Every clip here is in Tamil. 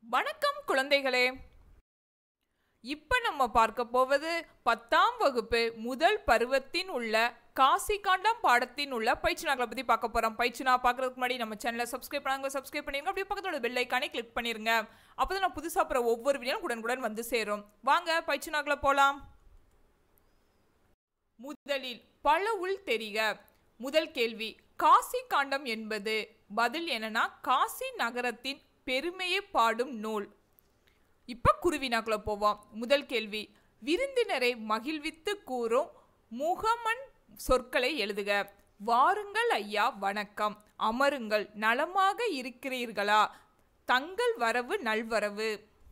வணக்கம் குழந்தைகளே இப்ப நம்ம பார்க்க போவது பத்தாம் வகுப்பு முதல் பருவத்தின் உள்ள காசி காண்டம் பாடத்தின் உள்ள பயிற்சினாக்களை பத்தி பார்க்க போறோம் பயிற்சினா பார்க்கறதுக்கு முன்னாடி நம்ம சேனலை சப்ஸ்கிரைப் பண்ணாங்க சப்ஸ்கிரைப் பண்ணிருங்க அப்படியே பக்கத்தோட பெல் ஐக்கானே கிளிக் பண்ணிருங்க அப்பதான் நான் புதுசா போற ஒவ்வொரு வீடியோ உடனுக்குடன் வந்து சேரும் வாங்க பயிற்சினாக்களை போலாம் முதலில் பல உள் தெரிக முதல் கேள்வி காசி காண்டம் என்பது பதில் என்னன்னா காசி நகரத்தின் பெருமையை பாடும் நூல் இப்ப குருவினாக்குள்ள போவோம் முதல் கேள்வி விருந்தினரை மகிழ்வித்து கூறும் முகமன் சொற்களை எழுதுக வாருங்கள் ஐயா வணக்கம் அமருங்கள் நலமாக இருக்கிறீர்களா தங்கள் வரவு நல்வரவு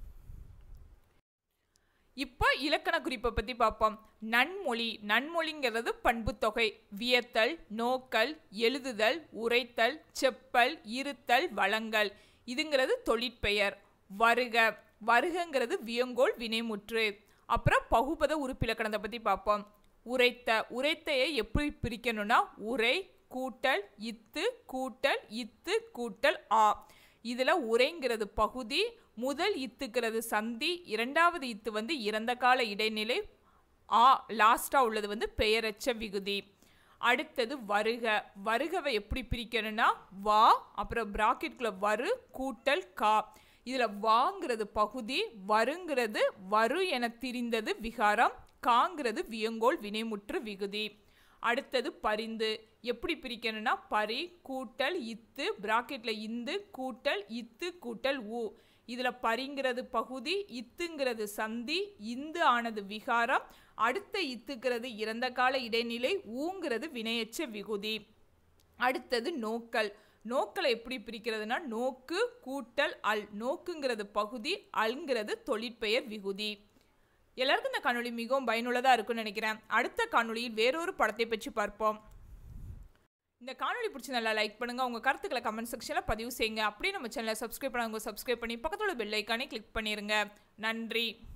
இப்போ இலக்கண குறிப்பை பற்றி பார்ப்போம் நன்மொழி நன்மொழிங்கிறது பண்புத்தொகை வியத்தல் நோக்கல் எழுதுதல் உரைத்தல் செப்பல் இருத்தல் வழங்கல் இதுங்கிறது தொழிற்பெயர் வருக வருகங்கிறது வியங்கோல் வினைமுற்று அப்புறம் பகுபத உறுப்பிலக்கணத்தை பற்றி பார்ப்போம் உரைத்த உரைத்தையை எப்படி பிரிக்கணும்னா உரை கூட்டல் இத்து கூட்டல் இத்து கூட்டல் ஆ இதில் உரைங்கிறது பகுதி முதல் இத்துக்கிறது சந்தி இரண்டாவது இத்து வந்து இறந்த கால இடைநிலை ஆ லாஸ்ட்டாக உள்ளது வந்து பெயரச்ச விகுதி அடுத்தது வருக வருகவை எப்படி பிரிக்கணும்னா வா அப்புறம் பிராக்கெட்குள்ள வரு கூட்டல் கா இதில் வாங்கிறது பகுதி வருங்கிறது வரு என திரிந்தது விகாரம் காங்கிறது வியங்கோல் வினைமுற்று விகுதி அடுத்தது பரிந்து எப்படி பிரிக்கணும்னா பரி கூட்டல் இத்து பிராக்கெட்டில் இந்து கூட்டல் இத்து கூட்டல் ஊ இதில் பரிங்கிறது பகுதி இத்துங்கிறது சந்தி இந்து ஆனது விகாரம் அடுத்த இத்துக்கிறது இறந்த கால இடைநிலை ஊங்கிறது வினையச்ச விகுதி அடுத்தது நோக்கல் நோக்களை எப்படி பிரிக்கிறதுனா நோக்கு கூட்டல் அல் நோக்குங்கிறது பகுதி அல்ங்கிறது தொழிற்பெயர் விகுதி எல்லாருக்கும் இந்த காணொளி மிகவும் பயனுள்ளதாக இருக்கும்னு நினைக்கிறேன் அடுத்த காணொளியில் வேறொரு படத்தை பற்றி பார்ப்போம் இந்த காணொளி பிடிச்சி நல்லா லைக் பண்ணுங்க உங்க கருத்துக்களை கமெண்ட் செக்ஷனில் பதிவு செய்யுங்க அப்படியே நம்ம சேனலை சப்ஸ்கிரைப் பண்ணாங்க சப்ஸ்கிரைப் பண்ணி பக்கத்தோட பெல் ஐக்கானே கிளிக் பண்ணிருங்க நன்றி